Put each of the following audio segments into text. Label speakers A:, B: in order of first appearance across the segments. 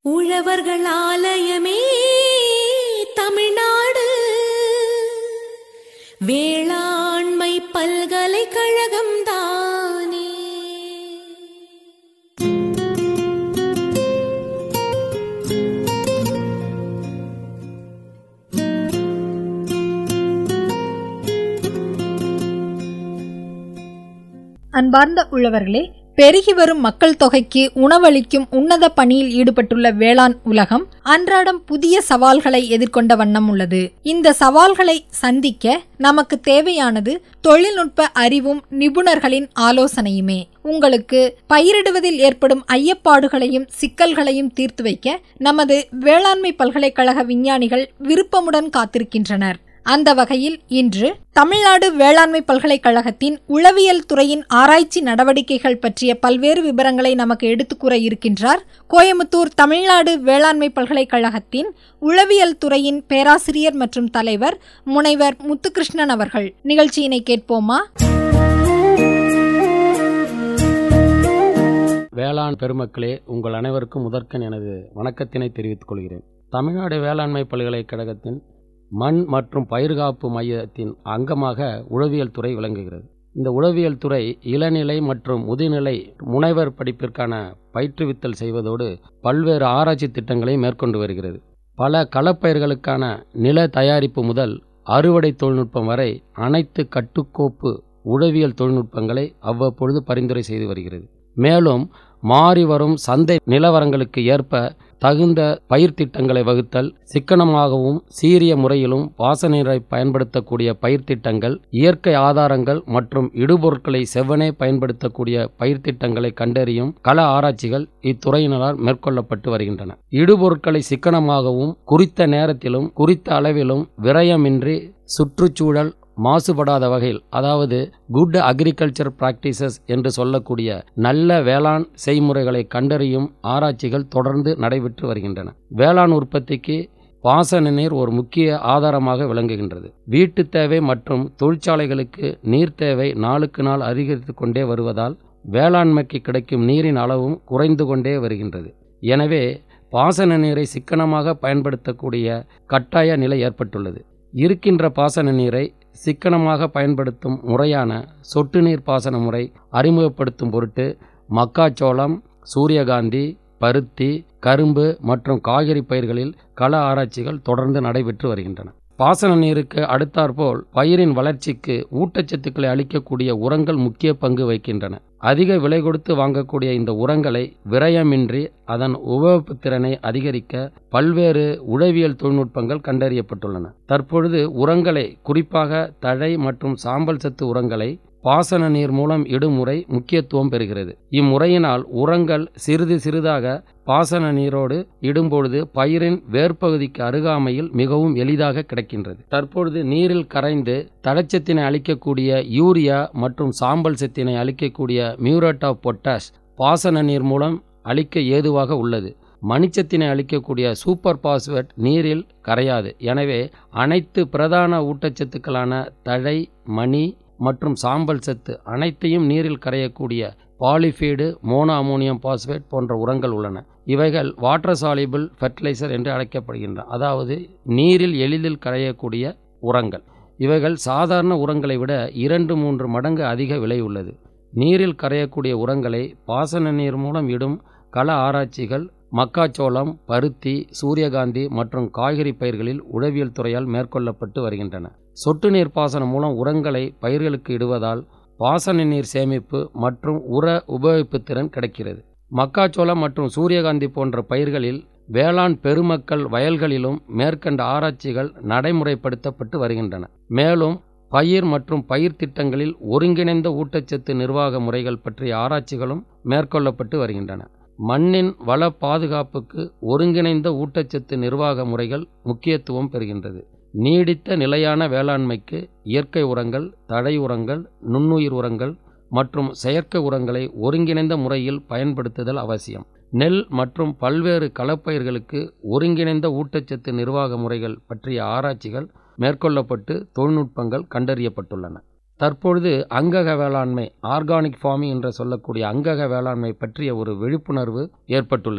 A: உழவர்கள் ஆலயமே தமிழ்நாடு வேளாண்மை பல்கலைக்கழகம் தானே
B: அன்பார்ந்த உள்ளவர்களே பெருகி வரும் மக்கள் தொகைக்கு உணவளிக்கும் உன்னத பணியில் ஈடுபட்டுள்ள வேளாண் உலகம் அன்றாடம் புதிய சவால்களை எதிர்கொண்ட வண்ணம் உள்ளது இந்த சவால்களை சந்திக்க நமக்கு தேவையானது தொழில்நுட்ப அறிவும் நிபுணர்களின் ஆலோசனையுமே உங்களுக்கு பயிரிடுவதில் ஏற்படும் ஐயப்பாடுகளையும் சிக்கல்களையும் தீர்த்து வைக்க நமது வேளாண்மை பல்கலைக்கழக விஞ்ஞானிகள் விருப்பமுடன் காத்திருக்கின்றனர் அந்த வகையில் இன்று தமிழ்நாடு வேளாண்மை பல்கலைக்கழகத்தின் உளவியல் துறையின் ஆராய்ச்சி நடவடிக்கைகள் பற்றிய பல்வேறு விவரங்களை நமக்கு எடுத்துக்கூற இருக்கின்றார் கோயமுத்தூர் தமிழ்நாடு வேளாண்மை பல்கலைக்கழகத்தின் உளவியல் துறையின் பேராசிரியர் மற்றும் தலைவர் முனைவர் முத்துகிருஷ்ணன் அவர்கள் நிகழ்ச்சியினை கேட்போமா
C: வேளாண் பெருமக்களே உங்கள் அனைவருக்கும் முதற்கண் எனது வணக்கத்தினை தெரிவித்துக் கொள்கிறேன் தமிழ்நாடு வேளாண்மை பல்கலைக்கழகத்தின் மண் மற்றும் பயிர்காப்பு மையத்தின் அங்கமாக உழவியல் துறை விளங்குகிறது இந்த உழவியல் துறை இளநிலை மற்றும் முதுநிலை முனைவர் படிப்பிற்கான பயிற்றுவித்தல் செய்வதோடு பல்வேறு ஆராய்ச்சி திட்டங்களை மேற்கொண்டு வருகிறது பல களப்பயிர்களுக்கான நில தயாரிப்பு முதல் அறுவடை தொழில்நுட்பம் வரை அனைத்து கட்டுக்கோப்பு உழவியல் தொழில்நுட்பங்களை அவ்வப்பொழுது பரிந்துரை செய்து வருகிறது மேலும் மாறி வரும் சந்தை நிலவரங்களுக்கு ஏற்ப தகுந்த பயிர் திட்டங்களை வகுத்தல் சிக்கனமாகவும் சீரிய முறையிலும் வாசநீரை பயன்படுத்தக்கூடிய பயிர் திட்டங்கள் இயற்கை ஆதாரங்கள் மற்றும் இடுபொருட்களை செவ்வனே பயன்படுத்தக்கூடிய பயிர் திட்டங்களை கண்டறியும் கள ஆராய்ச்சிகள் இத்துறையினரால் மேற்கொள்ளப்பட்டு வருகின்றன இடுபொருட்களை சிக்கனமாகவும் குறித்த நேரத்திலும் குறித்த அளவிலும் விரயமின்றி சுற்றுச்சூழல் மாசுபடாத வகையில் அதாவது குட் அக்ரிகல்ச்சர் பிராக்டிசஸ் என்று சொல்லக்கூடிய நல்ல வேளாண் செய்முறைகளை கண்டறியும் ஆராய்ச்சிகள் தொடர்ந்து நடைபெற்று வருகின்றன வேளாண் உற்பத்திக்கு பாசன நீர் ஒரு முக்கிய ஆதாரமாக விளங்குகின்றது வீட்டு தேவை மற்றும் தொழிற்சாலைகளுக்கு நீர் தேவை நாளுக்கு நாள் அதிகரித்து கொண்டே வருவதால் வேளாண்மைக்கு கிடைக்கும் நீரின் அளவும் குறைந்து கொண்டே வருகின்றது எனவே பாசன நீரை சிக்கனமாக பயன்படுத்தக்கூடிய கட்டாய நிலை ஏற்பட்டுள்ளது இருக்கின்ற பாசன நீரை சிக்கனமாக பயன்படுத்தும் முறையான சொட்டு நீர் பாசன முறை அறிமுகப்படுத்தும் பொருட்டு மக்காச்சோளம் சூரியகாந்தி பருத்தி கரும்பு மற்றும் காய்கறி பயிர்களில் கள ஆராய்ச்சிகள் தொடர்ந்து நடைபெற்று வருகின்றன பாசன நீருக்கு அடுத்தாற்போல் பயிரின் வளர்ச்சிக்கு ஊட்டச்சத்துக்களை அளிக்கக்கூடிய உரங்கள் முக்கிய பங்கு வகிக்கின்றன அதிக விலை கொடுத்து வாங்கக்கூடிய இந்த உரங்களை விரயமின்றி அதன் உபயோகப்பு திறனை அதிகரிக்க பல்வேறு உழவியல் தொழில்நுட்பங்கள் கண்டறியப்பட்டுள்ளன தற்பொழுது உரங்களை குறிப்பாக தழை மற்றும் சாம்பல் சத்து உரங்களை பாசன நீர் மூலம் இடும் முறை முக்கியத்துவம் பெறுகிறது இம்முறையினால் உரங்கள் சிறிது சிறிதாக பாசன நீரோடு இடும்பொழுது பயிரின் வேர்ப்பகுதிக்கு அருகாமையில் மிகவும் எளிதாக கிடைக்கின்றது தற்பொழுது நீரில் கரைந்து தழைச்சத்தினை அளிக்கக்கூடிய யூரியா மற்றும் சாம்பல் சத்தினை அளிக்கக்கூடிய மியூரேட் ஆஃப் பொட்டாஷ் பாசன நீர் மூலம் அளிக்க ஏதுவாக உள்ளது மணிச்சத்தினை அளிக்கக்கூடிய சூப்பர் பாஸ்வேட் நீரில் கரையாது எனவே அனைத்து பிரதான ஊட்டச்சத்துக்களான தழை மணி மற்றும் சாம்பல் சத்து அனைத்தையும் நீரில் கரையக்கூடிய பாலிஃபீடு மோனோ அமோனியம் பாஸ்பேட் போன்ற உரங்கள் உள்ளன இவைகள் வாட்டர் சாலிபிள் ஃபெர்டிலைசர் என்று அழைக்கப்படுகின்றன அதாவது நீரில் எளிதில் கரையக்கூடிய உரங்கள் இவைகள் சாதாரண உரங்களை விட இரண்டு மூன்று மடங்கு அதிக விலை உள்ளது நீரில் கரையக்கூடிய உரங்களை பாசன நீர் மூலம் இடும் கள ஆராய்ச்சிகள் மக்காச்சோளம் பருத்தி சூரியகாந்தி மற்றும் காய்கறி பயிர்களில் உழவியல் துறையால் மேற்கொள்ளப்பட்டு வருகின்றன சொட்டு நீர் பாசனம் மூலம் உரங்களை பயிர்களுக்கு இடுவதால் பாசன நீர் சேமிப்பு மற்றும் உர உபயோகிப்பு திறன் கிடைக்கிறது மக்காச்சோளம் மற்றும் சூரியகாந்தி போன்ற பயிர்களில் வேளாண் பெருமக்கள் வயல்களிலும் மேற்கண்ட ஆராய்ச்சிகள் நடைமுறைப்படுத்தப்பட்டு வருகின்றன மேலும் பயிர் மற்றும் பயிர் திட்டங்களில் ஒருங்கிணைந்த ஊட்டச்சத்து நிர்வாக முறைகள் பற்றிய ஆராய்ச்சிகளும் மேற்கொள்ளப்பட்டு வருகின்றன மண்ணின் வள பாதுகாப்புக்கு ஒருங்கிணைந்த ஊட்டச்சத்து நிர்வாக முறைகள் முக்கியத்துவம் பெறுகின்றது நீடித்த நிலையான வேளாண்மைக்கு இயற்கை உரங்கள் தடை உரங்கள் நுண்ணுயிர் உரங்கள் மற்றும் செயற்கை உரங்களை ஒருங்கிணைந்த முறையில் பயன்படுத்துதல் அவசியம் நெல் மற்றும் பல்வேறு களப்பயிர்களுக்கு ஒருங்கிணைந்த ஊட்டச்சத்து நிர்வாக முறைகள் பற்றிய ஆராய்ச்சிகள் மேற்கொள்ளப்பட்டு தொழில்நுட்பங்கள் கண்டறியப்பட்டுள்ளன தற்பொழுது அங்கக வேளாண்மை ஆர்கானிக் ஃபார்மிங் என்று சொல்லக்கூடிய அங்கக வேளாண்மை பற்றிய ஒரு விழிப்புணர்வு ஏற்பட்டுள்ளது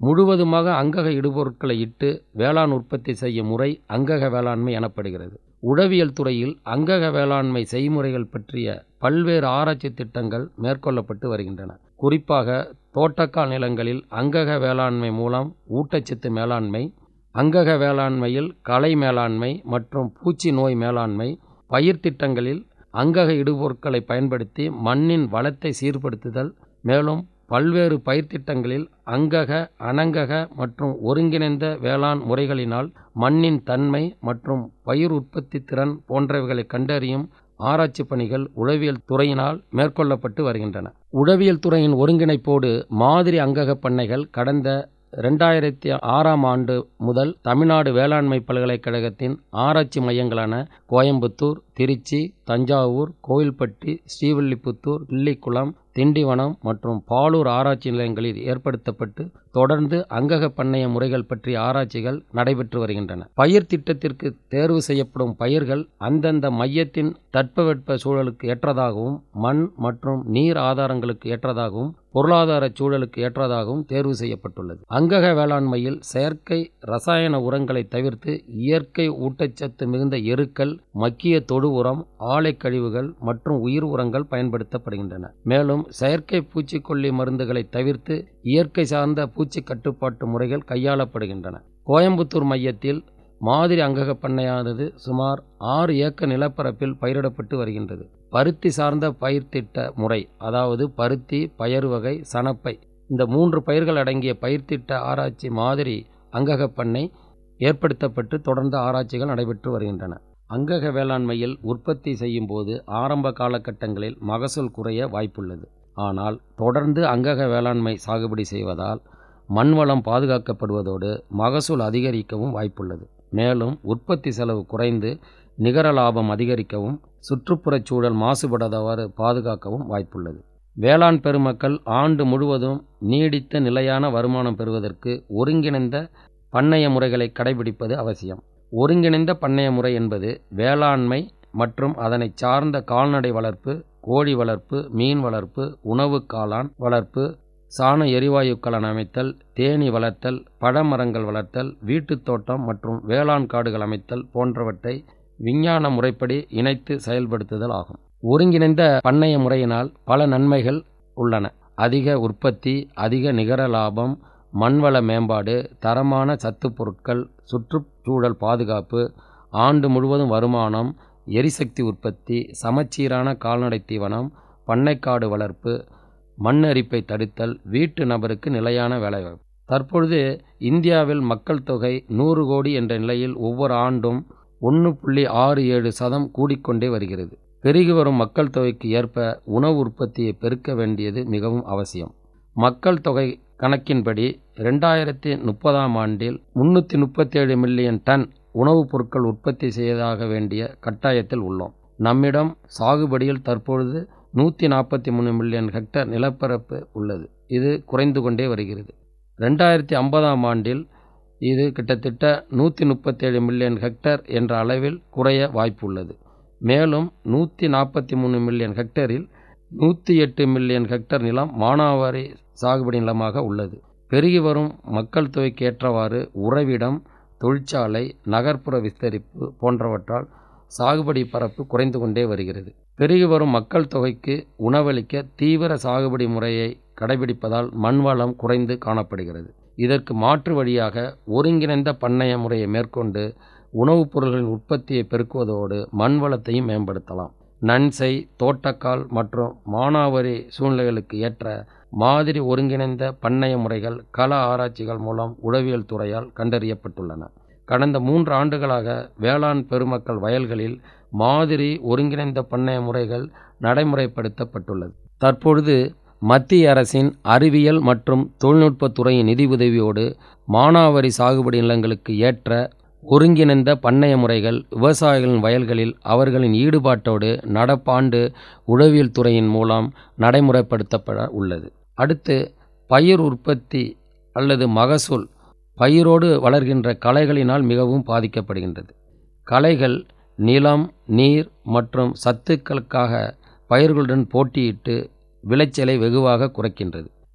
C: முழுவதுமாக அங்கக இடுபொருட்களை இட்டு வேளாண் உற்பத்தி செய்யும் முறை அங்கக வேளாண்மை எனப்படுகிறது உழவியல் துறையில் அங்கக வேளாண்மை செய்முறைகள் பற்றிய பல்வேறு ஆராய்ச்சி திட்டங்கள் மேற்கொள்ளப்பட்டு வருகின்றன குறிப்பாக தோட்டக்கால் நிலங்களில் அங்கக வேளாண்மை மூலம் ஊட்டச்சத்து மேலாண்மை அங்கக வேளாண்மையில் களை மேலாண்மை மற்றும் பூச்சி நோய் மேலாண்மை பயிர் திட்டங்களில் அங்கக இடுபொருட்களை பயன்படுத்தி மண்ணின் வளத்தை சீர்படுத்துதல் மேலும் பல்வேறு பயிர் திட்டங்களில் அங்கக அனங்கக மற்றும் ஒருங்கிணைந்த வேளாண் முறைகளினால் மண்ணின் தன்மை மற்றும் பயிர் உற்பத்தி திறன் போன்றவைகளை கண்டறியும் ஆராய்ச்சி பணிகள் உழவியல் துறையினால் மேற்கொள்ளப்பட்டு வருகின்றன உழவியல் துறையின் ஒருங்கிணைப்போடு மாதிரி அங்கக பண்ணைகள் கடந்த ரெண்டாயிரத்தி ஆறாம் ஆண்டு முதல் தமிழ்நாடு வேளாண்மை பல்கலைக்கழகத்தின் ஆராய்ச்சி மையங்களான கோயம்புத்தூர் திருச்சி தஞ்சாவூர் கோவில்பட்டி ஸ்ரீவில்லிபுத்தூர் கிள்ளிக்குளம் திண்டிவனம் மற்றும் பாலூர் ஆராய்ச்சி நிலையங்களில் ஏற்படுத்தப்பட்டு தொடர்ந்து அங்கக பண்ணைய முறைகள் பற்றிய ஆராய்ச்சிகள் நடைபெற்று வருகின்றன பயிர் திட்டத்திற்கு தேர்வு செய்யப்படும் பயிர்கள் அந்தந்த மையத்தின் தட்பவெட்ப சூழலுக்கு ஏற்றதாகவும் மண் மற்றும் நீர் ஆதாரங்களுக்கு ஏற்றதாகவும் பொருளாதார சூழலுக்கு ஏற்றதாகவும் தேர்வு செய்யப்பட்டுள்ளது அங்கக வேளாண்மையில் செயற்கை ரசாயன உரங்களை தவிர்த்து இயற்கை ஊட்டச்சத்து மிகுந்த எருக்கள் மக்கிய தொடு உரம் ஆலை கழிவுகள் மற்றும் உயிர் உரங்கள் பயன்படுத்தப்படுகின்றன மேலும் செயற்கை பூச்சிக்கொல்லி மருந்துகளை தவிர்த்து இயற்கை சார்ந்த பூச்சி கட்டுப்பாட்டு முறைகள் கையாளப்படுகின்றன கோயம்புத்தூர் மையத்தில் மாதிரி அங்கக பண்ணையானது சுமார் ஆறு ஏக்கர் நிலப்பரப்பில் பயிரிடப்பட்டு வருகின்றது பருத்தி சார்ந்த பயிர் திட்ட முறை அதாவது பருத்தி பயறு வகை சணப்பை இந்த மூன்று பயிர்கள் அடங்கிய பயிர் திட்ட ஆராய்ச்சி மாதிரி அங்கக பண்ணை ஏற்படுத்தப்பட்டு தொடர்ந்து ஆராய்ச்சிகள் நடைபெற்று வருகின்றன அங்கக வேளாண்மையில் உற்பத்தி செய்யும் போது ஆரம்ப காலகட்டங்களில் மகசூல் குறைய வாய்ப்புள்ளது ஆனால் தொடர்ந்து அங்கக வேளாண்மை சாகுபடி செய்வதால் மண்வளம் பாதுகாக்கப்படுவதோடு மகசூல் அதிகரிக்கவும் வாய்ப்புள்ளது மேலும் உற்பத்தி செலவு குறைந்து நிகர லாபம் அதிகரிக்கவும் சுற்றுப்புறச் சூழல் மாசுபடாதவாறு பாதுகாக்கவும் வாய்ப்புள்ளது வேளாண் பெருமக்கள் ஆண்டு முழுவதும் நீடித்த நிலையான வருமானம் பெறுவதற்கு ஒருங்கிணைந்த பண்ணைய முறைகளை கடைபிடிப்பது அவசியம் ஒருங்கிணைந்த பண்ணைய முறை என்பது வேளாண்மை மற்றும் அதனை சார்ந்த கால்நடை வளர்ப்பு கோழி வளர்ப்பு மீன் வளர்ப்பு உணவு காளான் வளர்ப்பு சாண எரிவாயு கலன் அமைத்தல் தேனி வளர்த்தல் பழமரங்கள் வளர்த்தல் வீட்டுத் தோட்டம் மற்றும் வேளாண் காடுகள் அமைத்தல் போன்றவற்றை விஞ்ஞான முறைப்படி இணைத்து செயல்படுத்துதல் ஆகும் ஒருங்கிணைந்த பண்ணைய முறையினால் பல நன்மைகள் உள்ளன அதிக உற்பத்தி அதிக நிகர லாபம் மண்வள மேம்பாடு தரமான சத்துப் பொருட்கள் சுற்றுச்சூழல் பாதுகாப்பு ஆண்டு முழுவதும் வருமானம் எரிசக்தி உற்பத்தி சமச்சீரான கால்நடை தீவனம் பண்ணைக்காடு வளர்ப்பு மண் அரிப்பை தடுத்தல் வீட்டு நபருக்கு நிலையான வேலைவாய்ப்பு தற்பொழுது இந்தியாவில் மக்கள் தொகை நூறு கோடி என்ற நிலையில் ஒவ்வொரு ஆண்டும் ஒன்று புள்ளி ஆறு ஏழு சதம் கூடிக்கொண்டே வருகிறது பெருகி வரும் மக்கள் தொகைக்கு ஏற்ப உணவு உற்பத்தியை பெருக்க வேண்டியது மிகவும் அவசியம் மக்கள் தொகை கணக்கின்படி ரெண்டாயிரத்தி முப்பதாம் ஆண்டில் முன்னூற்றி முப்பத்தேழு மில்லியன் டன் உணவுப் பொருட்கள் உற்பத்தி செய்யதாக வேண்டிய கட்டாயத்தில் உள்ளோம் நம்மிடம் சாகுபடியில் தற்பொழுது நூற்றி நாற்பத்தி மூணு மில்லியன் ஹெக்டர் நிலப்பரப்பு உள்ளது இது குறைந்து கொண்டே வருகிறது ரெண்டாயிரத்தி ஐம்பதாம் ஆண்டில் இது கிட்டத்தட்ட நூற்றி முப்பத்தேழு மில்லியன் ஹெக்டர் என்ற அளவில் குறைய வாய்ப்புள்ளது மேலும் நூற்றி நாற்பத்தி மூணு மில்லியன் ஹெக்டரில் நூற்றி எட்டு மில்லியன் ஹெக்டர் நிலம் மானாவாரி சாகுபடி நிலமாக உள்ளது பெருகி வரும் மக்கள் தொகைக்கு ஏற்றவாறு உறைவிடம் தொழிற்சாலை நகர்ப்புற விஸ்தரிப்பு போன்றவற்றால் சாகுபடி பரப்பு குறைந்து கொண்டே வருகிறது பெருகி வரும் மக்கள் தொகைக்கு உணவளிக்க தீவிர சாகுபடி முறையை கடைபிடிப்பதால் மண்வளம் குறைந்து காணப்படுகிறது இதற்கு மாற்று வழியாக ஒருங்கிணைந்த பண்ணைய முறையை மேற்கொண்டு உணவுப் பொருள்களின் உற்பத்தியை பெருக்குவதோடு மண் வளத்தையும் மேம்படுத்தலாம் நன்செய் தோட்டக்கால் மற்றும் மானாவாரி சூழ்நிலைகளுக்கு ஏற்ற மாதிரி ஒருங்கிணைந்த பண்ணைய முறைகள் கள ஆராய்ச்சிகள் மூலம் உளவியல் துறையால் கண்டறியப்பட்டுள்ளன கடந்த மூன்று ஆண்டுகளாக வேளாண் பெருமக்கள் வயல்களில் மாதிரி ஒருங்கிணைந்த பண்ணைய முறைகள் நடைமுறைப்படுத்தப்பட்டுள்ளது தற்பொழுது மத்திய அரசின் அறிவியல் மற்றும் தொழில்நுட்பத் துறையின் நிதி உதவியோடு மானாவாரி சாகுபடி நிலங்களுக்கு ஏற்ற ஒருங்கிணைந்த பண்ணைய முறைகள் விவசாயிகளின் வயல்களில் அவர்களின் ஈடுபாட்டோடு நடப்பாண்டு உழவியல் துறையின் மூலம் நடைமுறைப்படுத்தப்பட உள்ளது அடுத்து பயிர் உற்பத்தி அல்லது மகசூல் பயிரோடு வளர்கின்ற களைகளினால் மிகவும் பாதிக்கப்படுகின்றது களைகள் நிலம் நீர் மற்றும் சத்துக்களுக்காக பயிர்களுடன் போட்டியிட்டு விளைச்சலை வெகுவாக குறைக்கின்றது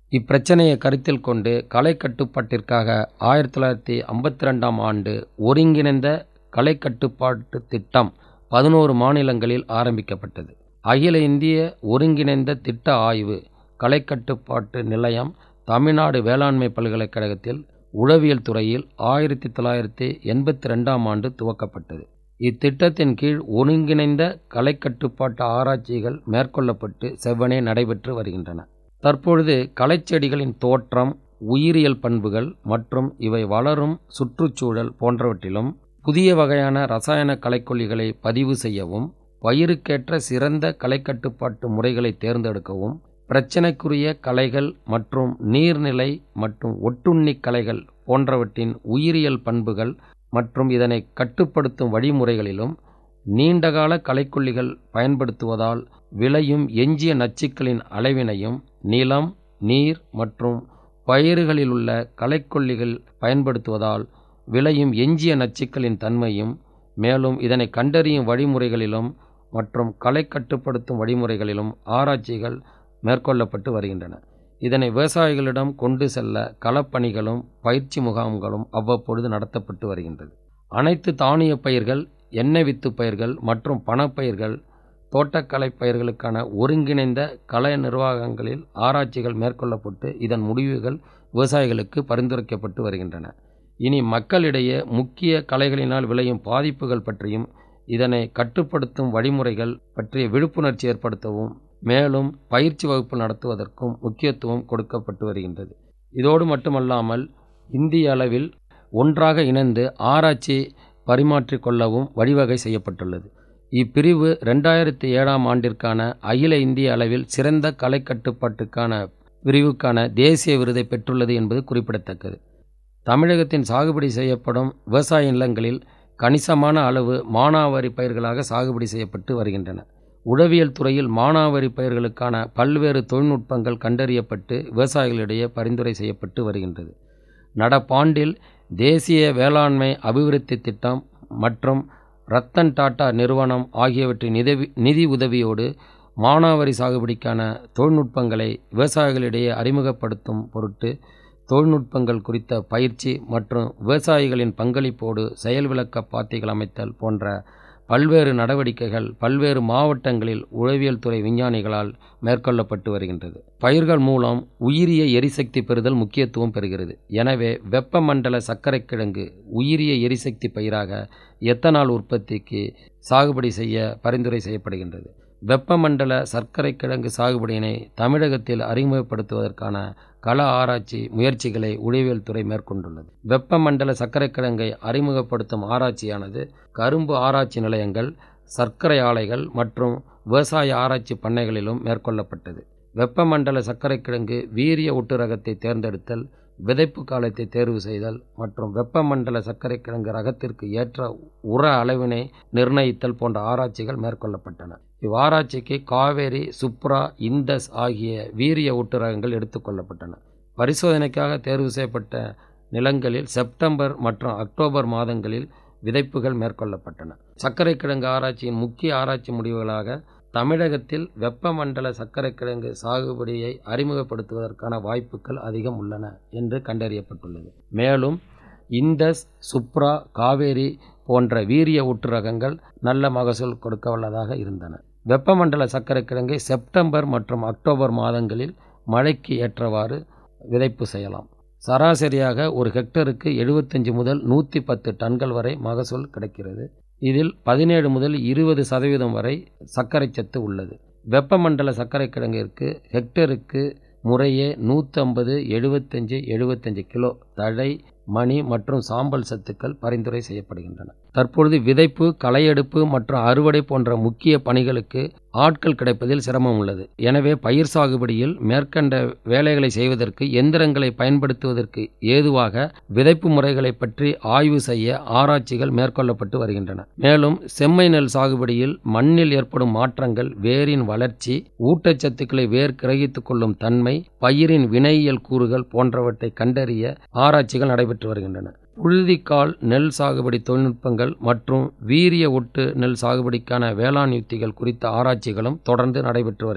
C: இப்பிரச்சனையை கருத்தில் கொண்டு கலை கட்டுப்பாட்டிற்காக ஆயிரத்தி தொள்ளாயிரத்தி ஐம்பத்தி ரெண்டாம் ஆண்டு ஒருங்கிணைந்த கலை கட்டுப்பாட்டு திட்டம் பதினோரு மாநிலங்களில் ஆரம்பிக்கப்பட்டது அகில இந்திய ஒருங்கிணைந்த திட்ட ஆய்வு கலை கட்டுப்பாட்டு நிலையம் தமிழ்நாடு வேளாண்மை பல்கலைக்கழகத்தில் உளவியல் துறையில் ஆயிரத்தி தொள்ளாயிரத்தி எண்பத்தி ரெண்டாம் ஆண்டு துவக்கப்பட்டது இத்திட்டத்தின் கீழ் ஒருங்கிணைந்த கலை கட்டுப்பாட்டு ஆராய்ச்சிகள் மேற்கொள்ளப்பட்டு செவ்வனே நடைபெற்று வருகின்றன தற்பொழுது கலைச்செடிகளின் தோற்றம் உயிரியல் பண்புகள் மற்றும் இவை வளரும் சுற்றுச்சூழல் போன்றவற்றிலும் புதிய வகையான ரசாயன களைக்கொல்லிகளை பதிவு செய்யவும் பயிருக்கேற்ற சிறந்த கலை கட்டுப்பாட்டு முறைகளை தேர்ந்தெடுக்கவும் பிரச்சனைக்குரிய கலைகள் மற்றும் நீர்நிலை மற்றும் ஒட்டுண்ணி கலைகள் போன்றவற்றின் உயிரியல் பண்புகள் மற்றும் இதனை கட்டுப்படுத்தும் வழிமுறைகளிலும் நீண்டகால களைக்கொல்லிகள் பயன்படுத்துவதால் விளையும் எஞ்சிய நச்சுக்களின் அளவினையும் நிலம் நீர் மற்றும் பயிர்களில் உள்ள களைக்கொல்லிகள் பயன்படுத்துவதால் விளையும் எஞ்சிய நச்சுக்களின் தன்மையும் மேலும் இதனை கண்டறியும் வழிமுறைகளிலும் மற்றும் களை கட்டுப்படுத்தும் வழிமுறைகளிலும் ஆராய்ச்சிகள் மேற்கொள்ளப்பட்டு வருகின்றன இதனை விவசாயிகளிடம் கொண்டு செல்ல களப்பணிகளும் பயிற்சி முகாம்களும் அவ்வப்பொழுது நடத்தப்பட்டு வருகின்றது அனைத்து தானிய பயிர்கள் எண்ணெய் வித்து பயிர்கள் மற்றும் பணப்பயிர்கள் தோட்டக்கலை பயிர்களுக்கான ஒருங்கிணைந்த கலை நிர்வாகங்களில் ஆராய்ச்சிகள் மேற்கொள்ளப்பட்டு இதன் முடிவுகள் விவசாயிகளுக்கு பரிந்துரைக்கப்பட்டு வருகின்றன இனி மக்களிடையே முக்கிய கலைகளினால் விளையும் பாதிப்புகள் பற்றியும் இதனை கட்டுப்படுத்தும் வழிமுறைகள் பற்றிய விழிப்புணர்ச்சி ஏற்படுத்தவும் மேலும் பயிற்சி வகுப்பு நடத்துவதற்கும் முக்கியத்துவம் கொடுக்கப்பட்டு வருகின்றது இதோடு மட்டுமல்லாமல் இந்திய அளவில் ஒன்றாக இணைந்து ஆராய்ச்சி பரிமாற்றிக்கொள்ளவும் வழிவகை செய்யப்பட்டுள்ளது இப்பிரிவு ரெண்டாயிரத்தி ஏழாம் ஆண்டிற்கான அகில இந்திய அளவில் சிறந்த கலை கட்டுப்பாட்டுக்கான பிரிவுக்கான தேசிய விருதை பெற்றுள்ளது என்பது குறிப்பிடத்தக்கது தமிழகத்தின் சாகுபடி செய்யப்படும் விவசாய நிலங்களில் கணிசமான அளவு மானாவாரி பயிர்களாக சாகுபடி செய்யப்பட்டு வருகின்றன உழவியல் துறையில் மானாவாரி பயிர்களுக்கான பல்வேறு தொழில்நுட்பங்கள் கண்டறியப்பட்டு விவசாயிகளிடையே பரிந்துரை செய்யப்பட்டு வருகின்றது நடப்பாண்டில் தேசிய வேளாண்மை அபிவிருத்தி திட்டம் மற்றும் ரத்தன் டாடா நிறுவனம் ஆகியவற்றின் நிதவி நிதி உதவியோடு மானாவாரி சாகுபடிக்கான தொழில்நுட்பங்களை விவசாயிகளிடையே அறிமுகப்படுத்தும் பொருட்டு தொழில்நுட்பங்கள் குறித்த பயிற்சி மற்றும் விவசாயிகளின் பங்களிப்போடு செயல் விளக்க பாத்திகள் அமைத்தல் போன்ற பல்வேறு நடவடிக்கைகள் பல்வேறு மாவட்டங்களில் உழவியல் துறை விஞ்ஞானிகளால் மேற்கொள்ளப்பட்டு வருகின்றது பயிர்கள் மூலம் உயிரிய எரிசக்தி பெறுதல் முக்கியத்துவம் பெறுகிறது எனவே வெப்பமண்டல சர்க்கரை கிழங்கு உயிரிய எரிசக்தி பயிராக எத்தனால் உற்பத்திக்கு சாகுபடி செய்ய பரிந்துரை செய்யப்படுகின்றது வெப்பமண்டல சர்க்கரை கிழங்கு சாகுபடியினை தமிழகத்தில் அறிமுகப்படுத்துவதற்கான கள ஆராய்ச்சி முயற்சிகளை உழவியல் துறை மேற்கொண்டுள்ளது வெப்பமண்டல சர்க்கரை கிழங்கை அறிமுகப்படுத்தும் ஆராய்ச்சியானது கரும்பு ஆராய்ச்சி நிலையங்கள் சர்க்கரை ஆலைகள் மற்றும் விவசாய ஆராய்ச்சி பண்ணைகளிலும் மேற்கொள்ளப்பட்டது வெப்பமண்டல சர்க்கரை கிழங்கு வீரிய ஒட்டு ரகத்தை தேர்ந்தெடுத்தல் விதைப்பு காலத்தை தேர்வு செய்தல் மற்றும் வெப்பமண்டல சர்க்கரை கிழங்கு ரகத்திற்கு ஏற்ற உர அளவினை நிர்ணயித்தல் போன்ற ஆராய்ச்சிகள் மேற்கொள்ளப்பட்டன இவ்வாராய்ச்சிக்கு காவேரி சுப்ரா இந்தஸ் ஆகிய வீரிய ஒட்டு ரகங்கள் எடுத்துக்கொள்ளப்பட்டன பரிசோதனைக்காக தேர்வு செய்யப்பட்ட நிலங்களில் செப்டம்பர் மற்றும் அக்டோபர் மாதங்களில் விதைப்புகள் மேற்கொள்ளப்பட்டன சர்க்கரை கிழங்கு ஆராய்ச்சியின் முக்கிய ஆராய்ச்சி முடிவுகளாக தமிழகத்தில் வெப்பமண்டல சர்க்கரை கிழங்கு சாகுபடியை அறிமுகப்படுத்துவதற்கான வாய்ப்புகள் அதிகம் உள்ளன என்று கண்டறியப்பட்டுள்ளது மேலும் இந்தஸ் சுப்ரா காவேரி போன்ற வீரிய ஊற்று ரகங்கள் நல்ல மகசூல் கொடுக்க வல்லதாக இருந்தன வெப்பமண்டல சர்க்கரை கிழங்கை செப்டம்பர் மற்றும் அக்டோபர் மாதங்களில் மழைக்கு ஏற்றவாறு விதைப்பு செய்யலாம் சராசரியாக ஒரு ஹெக்டருக்கு எழுபத்தஞ்சு முதல் நூற்றி பத்து டன்கள் வரை மகசூல் கிடைக்கிறது இதில் பதினேழு முதல் இருபது சதவீதம் வரை சர்க்கரை சத்து உள்ளது வெப்பமண்டல சர்க்கரை கிழங்கிற்கு ஹெக்டருக்கு முறையே நூற்றம்பது எழுபத்தஞ்சு எழுபத்தஞ்சு கிலோ தழை மணி மற்றும் சாம்பல் சத்துக்கள் பரிந்துரை செய்யப்படுகின்றன தற்பொழுது விதைப்பு களையெடுப்பு மற்றும் அறுவடை போன்ற முக்கிய பணிகளுக்கு ஆட்கள் கிடைப்பதில் சிரமம் உள்ளது எனவே பயிர் சாகுபடியில் மேற்கண்ட வேலைகளை செய்வதற்கு எந்திரங்களை பயன்படுத்துவதற்கு ஏதுவாக விதைப்பு முறைகளை பற்றி ஆய்வு செய்ய ஆராய்ச்சிகள் மேற்கொள்ளப்பட்டு வருகின்றன மேலும் செம்மை நெல் சாகுபடியில் மண்ணில் ஏற்படும் மாற்றங்கள் வேரின் வளர்ச்சி ஊட்டச்சத்துக்களை வேர் கிரகித்துக் கொள்ளும் தன்மை பயிரின் வினையியல் கூறுகள் போன்றவற்றை கண்டறிய ஆராய்ச்சிகள் நடைபெற்று வருகின்றன புழுதிக்கால் நெல் சாகுபடி தொழில்நுட்பங்கள் மற்றும் வீரிய ஒட்டு நெல் சாகுபடிக்கான வேளாண் யுத்திகள் குறித்த ஆராய்ச்சிகளும் தொடர்ந்து நடைபெற்று வருகின்றன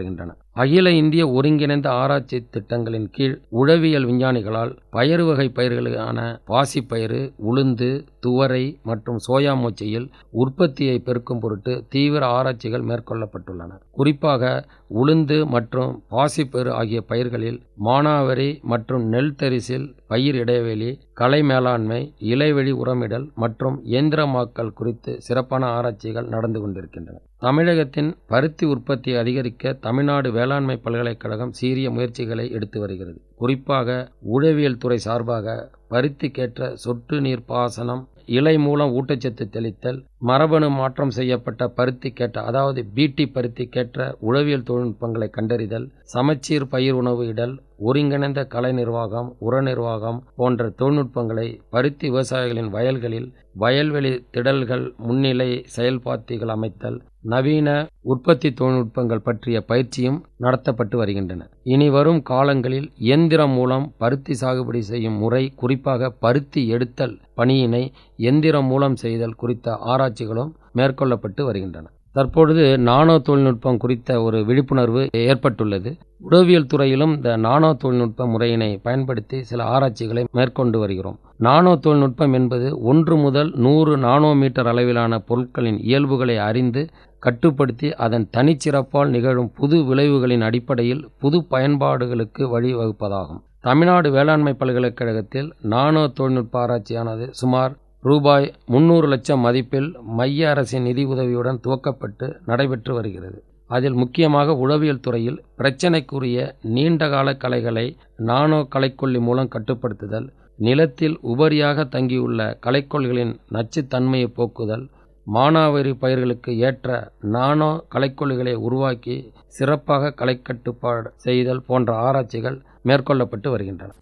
C: அகில இந்திய ஒருங்கிணைந்த ஆராய்ச்சி திட்டங்களின் கீழ் உழவியல் விஞ்ஞானிகளால் பயறு வகை பயிர்களுக்கான பாசிப்பயிறு உளுந்து துவரை மற்றும் சோயா மூச்சையில் உற்பத்தியை பெருக்கும் பொருட்டு தீவிர ஆராய்ச்சிகள் மேற்கொள்ளப்பட்டுள்ளன குறிப்பாக உளுந்து மற்றும் பாசிப்பயிறு ஆகிய பயிர்களில் மானாவரி மற்றும் நெல் தரிசில் பயிர் இடைவெளி களை மேலாண்மை இலைவெளி உரமிடல் மற்றும் இயந்திரமாக்கல் குறித்து சிறப்பான ஆராய்ச்சிகள் நடந்து கொண்டிருக்கின்றன தமிழகத்தின் பருத்தி உற்பத்தியை அதிகரிக்க தமிழ்நாடு வேளாண்மை பல்கலைக்கழகம் சீரிய முயற்சிகளை எடுத்து வருகிறது குறிப்பாக உழவியல் துறை சார்பாக பருத்திக்கேற்ற சொட்டு நீர் பாசனம் இலை மூலம் ஊட்டச்சத்து தெளித்தல் மரபணு மாற்றம் செய்யப்பட்ட பருத்திக்கேற்ற அதாவது பீட்டி பருத்திக்கேற்ற உழவியல் தொழில்நுட்பங்களை கண்டறிதல் சமச்சீர் பயிர் உணவு இடல் ஒருங்கிணைந்த கலை நிர்வாகம் உர நிர்வாகம் போன்ற தொழில்நுட்பங்களை பருத்தி விவசாயிகளின் வயல்களில் வயல்வெளி திடல்கள் முன்னிலை செயல்பாத்திகள் அமைத்தல் நவீன உற்பத்தி தொழில்நுட்பங்கள் பற்றிய பயிற்சியும் நடத்தப்பட்டு வருகின்றன இனி வரும் காலங்களில் இயந்திரம் மூலம் பருத்தி சாகுபடி செய்யும் முறை குறிப்பாக பருத்தி எடுத்தல் பணியினை எந்திரம் மூலம் செய்தல் குறித்த ஆராய்ச்சிகளும் மேற்கொள்ளப்பட்டு வருகின்றன தற்பொழுது நானோ தொழில்நுட்பம் குறித்த ஒரு விழிப்புணர்வு ஏற்பட்டுள்ளது உடவியல் துறையிலும் இந்த நானோ தொழில்நுட்ப முறையினை பயன்படுத்தி சில ஆராய்ச்சிகளை மேற்கொண்டு வருகிறோம் நானோ தொழில்நுட்பம் என்பது ஒன்று முதல் நூறு நானோ மீட்டர் அளவிலான பொருட்களின் இயல்புகளை அறிந்து கட்டுப்படுத்தி அதன் தனிச்சிறப்பால் நிகழும் புது விளைவுகளின் அடிப்படையில் புது பயன்பாடுகளுக்கு வழிவகுப்பதாகும் தமிழ்நாடு வேளாண்மை பல்கலைக்கழகத்தில் நானோ தொழில்நுட்ப ஆராய்ச்சியானது சுமார் ரூபாய் முன்னூறு லட்சம் மதிப்பில் மைய அரசின் நிதி உதவியுடன் துவக்கப்பட்டு நடைபெற்று வருகிறது அதில் முக்கியமாக உளவியல் துறையில் பிரச்சனைக்குரிய நீண்டகால கலைகளை நானோ கலைக்கொல்லி மூலம் கட்டுப்படுத்துதல் நிலத்தில் உபரியாக தங்கியுள்ள கலைக்கொல்லிகளின் நச்சுத்தன்மையை போக்குதல் மானாவாரி பயிர்களுக்கு ஏற்ற நானோ கலைக்கொல்லிகளை உருவாக்கி சிறப்பாக கலைக்கட்டுப்பாடு செய்தல் போன்ற ஆராய்ச்சிகள் மேற்கொள்ளப்பட்டு வருகின்றன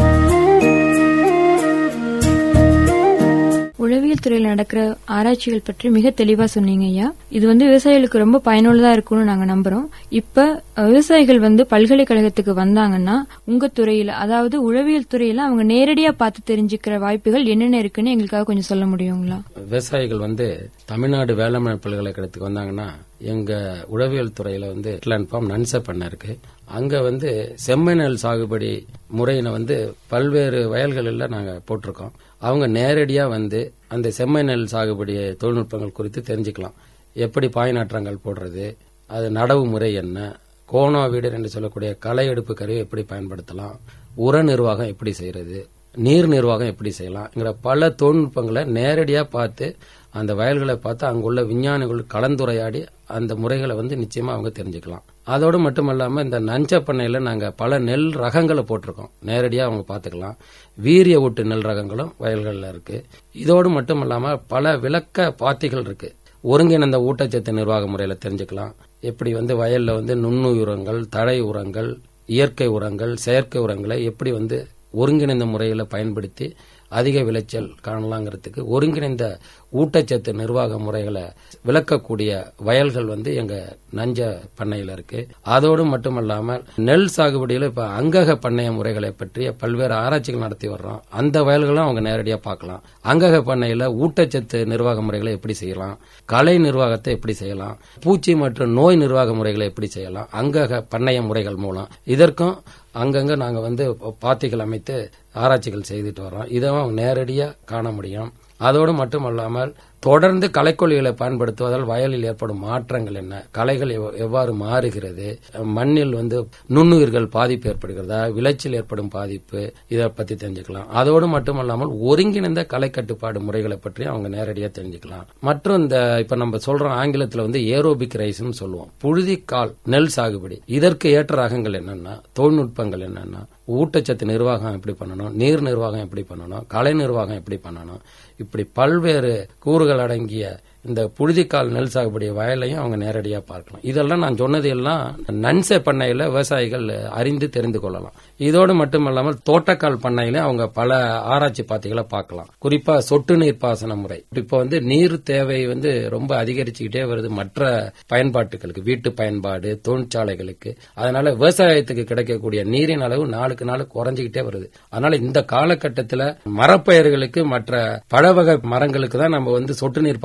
D: உளவியல் துறையில் நடக்கிற ஆராய்ச்சிகள் பற்றி மிக தெளிவா சொன்னீங்க ஐயா இது வந்து விவசாயிகளுக்கு ரொம்ப பயனுள்ளதா இருக்கும்னு நாங்க நம்புறோம் இப்ப விவசாயிகள் வந்து பல்கலைக்கழகத்துக்கு வந்தாங்கன்னா உங்க துறையில அதாவது உளவியல் துறையில அவங்க நேரடியா பார்த்து தெரிஞ்சுக்கிற வாய்ப்புகள் என்னென்ன இருக்குன்னு எங்களுக்காக கொஞ்சம் சொல்ல முடியுங்களா
C: விவசாயிகள் வந்து தமிழ்நாடு வேளாண்மை பல்கலைக்கழகத்துக்கு வந்தாங்கன்னா எங்க உழவியல் துறையில வந்து ஃபார்ம் நன்ச பண்ண இருக்கு அங்க வந்து செம்மை நெல் சாகுபடி முறையினை வந்து பல்வேறு வயல்களில் நாங்க போட்டிருக்கோம் அவங்க நேரடியா வந்து அந்த செம்மை நெல் சாகுபடி தொழில்நுட்பங்கள் குறித்து தெரிஞ்சுக்கலாம் எப்படி பாய் நாற்றங்கள் போடுறது அது நடவு முறை என்ன கோணா வீடர் என்று சொல்லக்கூடிய களை எடுப்பு கருவி எப்படி பயன்படுத்தலாம் உர நிர்வாகம் எப்படி செய்யறது நீர் நிர்வாகம் எப்படி செய்யலாம்ங்கிற பல தொழில்நுட்பங்களை நேரடியா பார்த்து அந்த வயல்களை பார்த்து அங்குள்ள விஞ்ஞானிகள் கலந்துரையாடி அந்த முறைகளை வந்து நிச்சயமா அவங்க தெரிஞ்சுக்கலாம் அதோடு மட்டுமல்லாம இந்த நஞ்ச பண்ணையில நாங்க பல நெல் ரகங்களை போட்டிருக்கோம் நேரடியா அவங்க பார்த்துக்கலாம் வீரிய ஊட்டு நெல் ரகங்களும் வயல்கள்ல இருக்கு இதோடு மட்டுமல்லாம பல விளக்க பாத்திகள் இருக்கு ஒருங்கிணைந்த ஊட்டச்சத்து நிர்வாக முறையில தெரிஞ்சுக்கலாம் எப்படி வந்து வயல்ல வந்து நுண்ணுயிர் உரங்கள் தழை உரங்கள் இயற்கை உரங்கள் செயற்கை உரங்களை எப்படி வந்து ஒருங்கிணைந்த முறையில் பயன்படுத்தி அதிக விளைச்சல் காணலாங்கிறதுக்கு ஒருங்கிணைந்த ஊட்டச்சத்து நிர்வாக முறைகளை விளக்கக்கூடிய வயல்கள் வந்து எங்க நஞ்ச பண்ணையில இருக்கு அதோடு மட்டுமல்லாமல் நெல் சாகுபடியில் இப்ப அங்கக பண்ணைய முறைகளை பற்றிய பல்வேறு ஆராய்ச்சிகள் நடத்தி வர்றோம் அந்த வயல்களும் அவங்க நேரடியாக பார்க்கலாம் அங்கக பண்ணையில ஊட்டச்சத்து நிர்வாக முறைகளை எப்படி செய்யலாம் கலை நிர்வாகத்தை எப்படி செய்யலாம் பூச்சி மற்றும் நோய் நிர்வாக முறைகளை எப்படி செய்யலாம் அங்கக பண்ணைய முறைகள் மூலம் இதற்கும் அங்கங்க நாங்க வந்து பாத்திகள் அமைத்து ஆராய்ச்சிகள் செய்துட்டு வரோம் இதை நேரடியாக காண முடியும் அதோடு மட்டுமல்லாமல் தொடர்ந்து களைக்கொல்லிகளை பயன்படுத்துவதால் வயலில் ஏற்படும் மாற்றங்கள் என்ன களைகள் எவ்வாறு மாறுகிறது மண்ணில் வந்து நுண்ணுயிர்கள் பாதிப்பு ஏற்படுகிறதா விளைச்சல் ஏற்படும் பாதிப்பு இதை பத்தி தெரிஞ்சுக்கலாம் அதோடு மட்டுமல்லாமல் ஒருங்கிணைந்த களை கட்டுப்பாடு முறைகளை பற்றி அவங்க நேரடியாக தெரிஞ்சுக்கலாம் மற்றும் இந்த இப்ப நம்ம சொல்றோம் ஆங்கிலத்தில் வந்து ஏரோபிக் ரைஸ்னு சொல்லுவோம் புழுதிக்கால் நெல் சாகுபடி இதற்கு ஏற்ற ரகங்கள் என்னன்னா தொழில்நுட்பங்கள் என்னன்னா ஊட்டச்சத்து நிர்வாகம் எப்படி பண்ணணும் நீர் நிர்வாகம் எப்படி பண்ணணும் கலை நிர்வாகம் எப்படி பண்ணணும் இப்படி பல்வேறு கூறுகள் அடங்கிய இந்த புழுதிக்கால் நெல் சாகுபடி வயலையும் அவங்க நேரடியாக பார்க்கலாம் இதெல்லாம் நான் சொன்னது எல்லாம் நன்சை பண்ணையில் விவசாயிகள் அறிந்து தெரிந்து கொள்ளலாம் இதோடு மட்டுமல்லாமல் தோட்டக்கால் பண்ணையில அவங்க பல ஆராய்ச்சி பாத்திகளை பார்க்கலாம் குறிப்பா சொட்டு நீர் பாசன முறை இப்போ வந்து நீர் தேவை வந்து ரொம்ப அதிகரிச்சுக்கிட்டே வருது மற்ற பயன்பாட்டுகளுக்கு வீட்டு பயன்பாடு தொழிற்சாலைகளுக்கு அதனால விவசாயத்துக்கு கிடைக்கக்கூடிய நீரின் அளவு நாளுக்கு நாள் குறைஞ்சிக்கிட்டே வருது அதனால இந்த காலகட்டத்தில் மரப்பயிர்களுக்கு மற்ற பழ வகை மரங்களுக்கு தான் நம்ம வந்து சொட்டு நீர் பாசனம் செய்து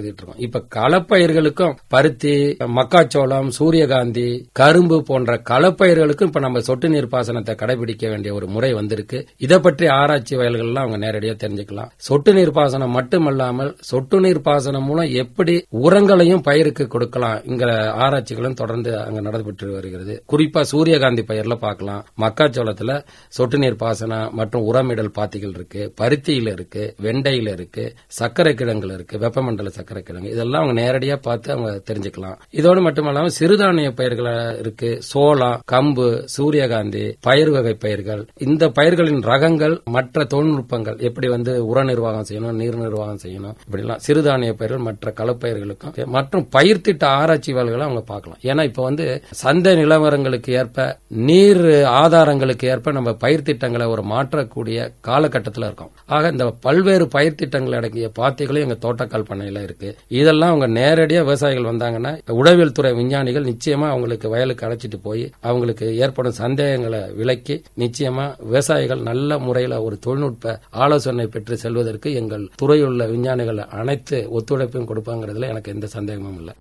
C: எழுதிட்டு இருக்கோம் இப்ப களப்பயிர்களுக்கும் பருத்தி மக்காச்சோளம் சூரியகாந்தி கரும்பு போன்ற களப்பயிர்களுக்கும் இப்ப நம்ம சொட்டு நீர் பாசனத்தை கடைபிடிக்க வேண்டிய ஒரு முறை வந்திருக்கு இதை பற்றி ஆராய்ச்சி வயல்கள்லாம் அவங்க நேரடியாக தெரிஞ்சுக்கலாம் சொட்டு நீர் பாசனம் மட்டுமல்லாமல் சொட்டு நீர் பாசனம் மூலம் எப்படி உரங்களையும் பயிருக்கு கொடுக்கலாம்ங்கிற ஆராய்ச்சிகளும் தொடர்ந்து அங்க நடைபெற்று வருகிறது குறிப்பா சூரியகாந்தி பயிர்ல பார்க்கலாம் மக்காச்சோளத்துல சொட்டு நீர் பாசனம் மற்றும் உரமிடல் பாத்திகள் இருக்கு பருத்தியில இருக்கு வெண்டையில இருக்கு சர்க்கரை கிழங்குல இருக்கு வெப்பமண்டல சர்க்கரை கிழங்கு இதெல்லாம் அவங்க நேரடியா பார்த்து அவங்க தெரிஞ்சுக்கலாம் இதோடு மட்டுமல்லாம சிறுதானிய பயிர்கள் இருக்கு சோளம் கம்பு சூரியகாந்தி பயிர் வகை பயிர்கள் இந்த பயிர்களின் ரகங்கள் மற்ற தொழில்நுட்பங்கள் எப்படி வந்து உர நிர்வாகம் செய்யணும் நீர் நிர்வாகம் செய்யணும் இப்படிலாம் சிறுதானிய பயிர்கள் மற்ற கலப்பயிர்களுக்கும் மற்றும் பயிர் திட்ட ஆராய்ச்சி வேலைகளை அவங்க பார்க்கலாம் ஏன்னா இப்ப வந்து சந்தை நிலவரங்களுக்கு ஏற்ப நீர் ஆதாரங்களுக்கு ஏற்ப நம்ம பயிர் திட்டங்களை ஒரு மாற்றக்கூடிய காலகட்டத்தில் இருக்கோம் ஆக இந்த பல்வேறு பயிர் திட்டங்கள் அடங்கிய பாத்திகளும் எங்க தோட்டக்கால் பண்ணையில இருக்கு இதெல்லாம் அவங்க நேரடியா விவசாயிகள் வந்தாங்கன்னா உழவியல் துறை விஞ்ஞானிகள் நிச்சயமா அவங்களுக்கு வயலுக்கு அழைச்சிட்டு போய் அவங்களுக்கு ஏற்படும் சந்தேகங்களை விலக்கி நிச்சயமா விவசாயிகள் நல்ல முறையில ஒரு தொழில்நுட்ப ஆலோசனை பெற்று செல்வதற்கு எங்கள் துறையுள்ள விஞ்ஞானிகள் அனைத்து ஒத்துழைப்பையும் கொடுப்பாங்கிறதுல எனக்கு எந்த சந்தேகமும் இல்லை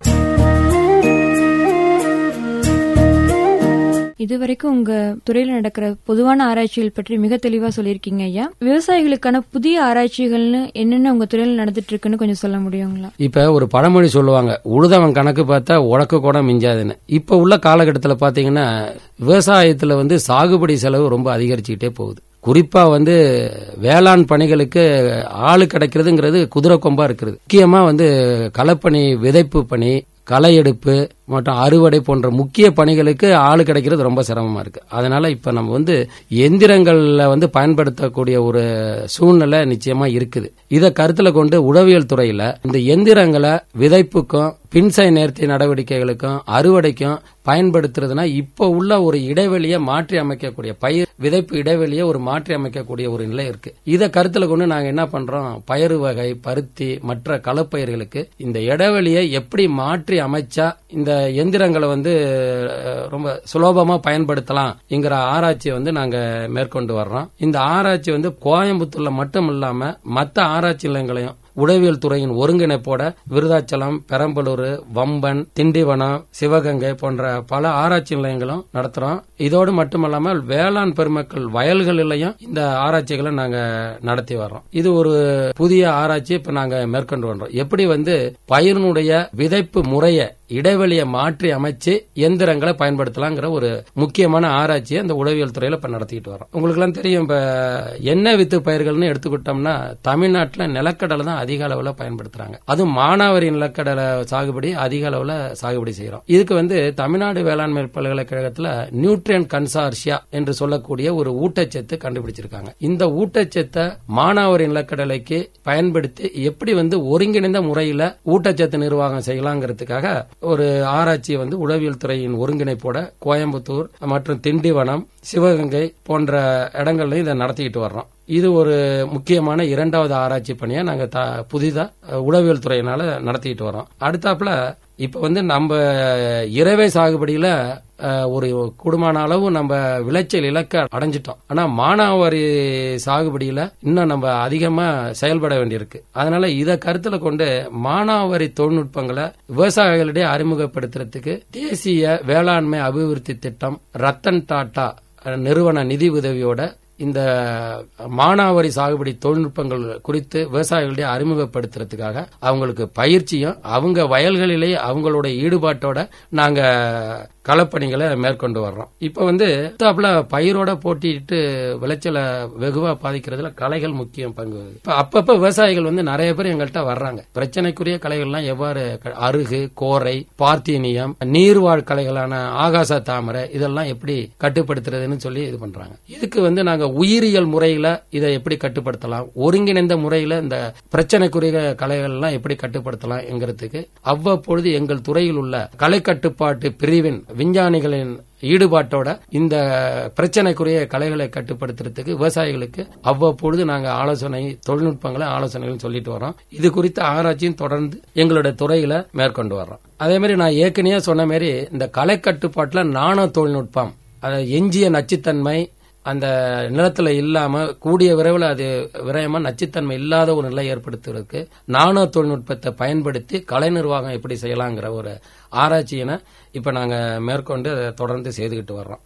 D: இதுவரைக்கும் உங்க துறையில நடக்கிற பொதுவான ஆராய்ச்சிகள் பற்றி மிக தெளிவா சொல்லியிருக்கீங்க ஐயா விவசாயிகளுக்கான புதிய ஆராய்ச்சிகள்னு என்னென்ன உங்க துறையில நடந்துட்டு இருக்குன்னு கொஞ்சம் சொல்ல முடியுங்களா
C: இப்ப ஒரு பழமொழி சொல்லுவாங்க உழுதவன் கணக்கு பார்த்தா உழக்க கூட மிஞ்சாதுன்னு இப்ப உள்ள காலகட்டத்தில் பாத்தீங்கன்னா விவசாயத்துல வந்து சாகுபடி செலவு ரொம்ப அதிகரிச்சுக்கிட்டே போகுது குறிப்பா வந்து வேளாண் பணிகளுக்கு ஆளு கிடைக்கிறதுங்கிறது குதிரை கொம்பா இருக்கிறது முக்கியமா வந்து களப்பணி விதைப்பு பணி களை எடுப்பு மற்றும் அறுவடை போன்ற முக்கிய பணிகளுக்கு ஆளு கிடைக்கிறது ரொம்ப சிரமமா இருக்கு அதனால இப்ப நம்ம வந்து எந்திரங்கள்ல வந்து பயன்படுத்தக்கூடிய ஒரு சூழ்நிலை நிச்சயமா இருக்குது இதை கருத்துல கொண்டு உழவியல் துறையில இந்த எந்திரங்களை விதைப்புக்கும் பின்சை நேர்த்தி நடவடிக்கைகளுக்கும் அறுவடைக்கும் பயன்படுத்துறதுனா இப்ப உள்ள ஒரு இடைவெளியை மாற்றி அமைக்கக்கூடிய பயிர் விதைப்பு இடைவெளியை ஒரு மாற்றி அமைக்கக்கூடிய ஒரு நிலை இருக்கு இதை கருத்துல கொண்டு நாங்க என்ன பண்றோம் பயிறு வகை பருத்தி மற்ற களப்பயிர்களுக்கு இந்த இடைவெளியை எப்படி மாற்றி அமைச்சா இந்த எந்திரங்களை வந்து அஹ், ரொம்ப சுலபமா பயன்படுத்தலாம்ங்கிற ஆராய்ச்சியை வந்து நாங்க மேற்கொண்டு வர்றோம் இந்த ஆராய்ச்சி வந்து கோயம்புத்தூர்ல மட்டும் இல்லாம மத்த ஆராய்ச்சி நிலையங்களையும் உடவியல் துறையின் ஒருங்கிணைப்போட விருதாச்சலம் பெரம்பலூர் வம்பன் திண்டிவனம் சிவகங்கை போன்ற பல ஆராய்ச்சி நிலையங்களும் நடத்துறோம் இதோடு மட்டுமல்லாமல் வேளாண் பெருமக்கள் வயல்களிலையும் இந்த ஆராய்ச்சிகளை நாங்க நடத்தி வர்றோம் இது ஒரு புதிய ஆராய்ச்சி இப்ப நாங்க மேற்கொண்டு வர்றோம் எப்படி வந்து பயிரினுடைய விதைப்பு முறையை இடைவெளியை மாற்றி அமைச்சு எந்திரங்களை பயன்படுத்தலாங்கிற ஒரு முக்கியமான ஆராய்ச்சியை அந்த உளவியல் துறையில இப்ப நடத்திட்டு வரோம் உங்களுக்கு எல்லாம் தெரியும் இப்ப எண்ணெய் வித்து பயிர்கள்னு எடுத்துக்கிட்டோம்னா தமிழ்நாட்டுல நிலக்கடலை தான் அதிக அளவுல பயன்படுத்துறாங்க அதுவும் மானாவாரி நிலக்கடலை சாகுபடி அதிக அளவுல சாகுபடி செய்யறோம் இதுக்கு வந்து தமிழ்நாடு வேளாண்மை பல்கலைக்கழகத்துல நியூட்ரியன் கன்சார்சியா என்று சொல்லக்கூடிய ஒரு ஊட்டச்சத்து கண்டுபிடிச்சிருக்காங்க இந்த ஊட்டச்சத்தை மானாவாரி நிலக்கடலைக்கு பயன்படுத்தி எப்படி வந்து ஒருங்கிணைந்த முறையில ஊட்டச்சத்து நிர்வாகம் செய்யலாங்கிறதுக்காக ஒரு ஆராய்ச்சி வந்து உளவியல் துறையின் ஒருங்கிணைப்போட கோயம்புத்தூர் மற்றும் திண்டிவனம் சிவகங்கை போன்ற இடங்கள்ல இதை நடத்திக்கிட்டு வர்றோம் இது ஒரு முக்கியமான இரண்டாவது ஆராய்ச்சி பணியை நாங்க த- புதிதா அஹ், உளவியல் துறையினால நடத்திக்கிட்டு வரோம் அடுத்தாப்புல இப்ப வந்து நம்ம இறவை சாகுபடியில அஹ், ஒரு குடும்பமான அளவு நம்ம விளைச்சல் இலக்க அடைஞ்சிட்டோம் ஆனா மானாவாரி சாகுபடியில இன்னும் நம்ம அதிகமா செயல்பட வேண்டியிருக்கு அதனால இத கருத்துல கொண்டு மானாவாரி தொழில்நுட்பங்களை விவசாயிகளிடையே அறிமுகப்படுத்துறதுக்கு தேசிய வேளாண்மை அபிவிருத்தி திட்டம் ரத்தன் டாடா அஹ், நிறுவன நிதி உதவியோட இந்த மானாவாரி சாகுபடி தொழில்நுட்பங்கள் குறித்து விவசாயிகளிடையே அறிமுகப்படுத்துறதுக்காக அவங்களுக்கு பயிற்சியும் அவங்க வயல்களிலே அவங்களோட ஈடுபாட்டோட நாங்க களப்பணிகளை மேற்கொண்டு வர்றோம் இப்ப வந்து அடுத்தாப்புல பயிரோட போட்டிட்டு விளைச்சலை வெகுவா பாதிக்கிறதுல களைகள் முக்கியம் பங்கு வகிக்குது. இப்ப அப்பப்ப விவசாயிகள் வந்து நிறைய பேர் எங்கள்கிட்ட வர்றாங்க பிரச்சனைக்குரிய களைகள்லாம் எவ்வாறு க- அருகு கோரை பார்த்தீனியம் நீர்வாழ் களைகளான ஆகாச தாமரை இதெல்லாம் எப்படி கட்டுப்படுத்துறதுன்னு சொல்லி இது பண்றாங்க இதுக்கு வந்து நாங்க உயிரியல் முறையில இதை எப்படி கட்டுப்படுத்தலாம் ஒருங்கிணைந்த முறையில இந்த பிரச்சனைக்குரிய கலைகள் எல்லாம் எப்படி கட்டுப்படுத்தலாம் என்கிறதுக்கு அவ்வப்பொழுது எங்கள் துறையில் உள்ள கலை கட்டுப்பாட்டு பிரிவின் விஞ்ஞானிகளின் ஈடுபாட்டோட இந்த பிரச்சனைக்குரிய கலைகளை கட்டுப்படுத்துறதுக்கு விவசாயிகளுக்கு அவ்வப்பொழுது நாங்க ஆலோசனை தொழில்நுட்பங்களை ஆலோசனைகள் சொல்லிட்டு வரோம் இது குறித்த ஆராய்ச்சியும் தொடர்ந்து எங்களுடைய துறையில மேற்கொண்டு வர்றோம் அதே மாதிரி நான் ஏற்கனவே சொன்ன மாதிரி இந்த கலை கட்டுப்பாட்டுல நானோ தொழில்நுட்பம் அதாவது எஞ்சிய நச்சுத்தன்மை அந்த நிலத்துல இல்லாம கூடிய விரைவில் அது விரயமா நச்சுத்தன்மை இல்லாத ஒரு நிலை ஏற்படுத்துவதற்கு நானோ தொழில்நுட்பத்தை பயன்படுத்தி கலை நிர்வாகம் எப்படி செய்யலாங்கிற ஒரு ஆராய்ச்சியினை இப்ப நாங்க மேற்கொண்டு அதை தொடர்ந்து செய்துகிட்டு வர்றோம்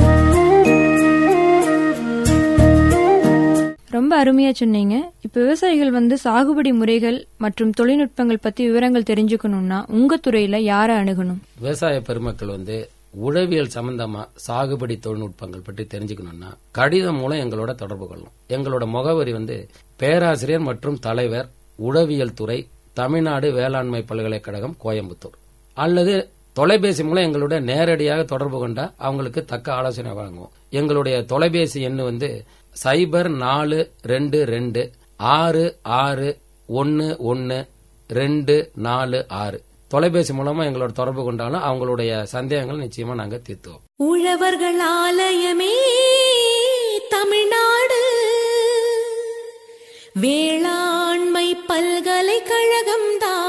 D: ரொம்ப அருமையா சொன்னீங்க இப்ப விவசாயிகள் வந்து சாகுபடி முறைகள் மற்றும் தொழில்நுட்பங்கள் பத்தி விவரங்கள் தெரிஞ்சுக்கணும்னா உங்க துறையில யாரை அணுகணும்
C: விவசாய பெருமக்கள் வந்து உழவியல் சம்பந்தமா சாகுபடி தொழில்நுட்பங்கள் பற்றி தெரிஞ்சுக்கணும்னா கடிதம் மூலம் எங்களோட தொடர்பு கொள்ளலாம் எங்களோட முகவரி வந்து பேராசிரியர் மற்றும் தலைவர் உழவியல் துறை தமிழ்நாடு வேளாண்மை பல்கலைக்கழகம் கோயம்புத்தூர் அல்லது தொலைபேசி மூலம் எங்களோட நேரடியாக தொடர்பு கொண்டா அவங்களுக்கு தக்க ஆலோசனை வழங்குவோம் எங்களுடைய தொலைபேசி எண் வந்து சைபர் நாலு ரெண்டு ரெண்டு ஆறு ஆறு ஒன்னு ஒன்னு ரெண்டு நாலு ஆறு தொலைபேசி மூலமா எங்களோட தொடர்பு கொண்டாலும் அவங்களுடைய சந்தேகங்கள் நிச்சயமா நாங்க தீர்த்துவோம்
A: உழவர்கள் ஆலயமே தமிழ்நாடு வேளாண்மை பல்கலைக்கழகம் தான்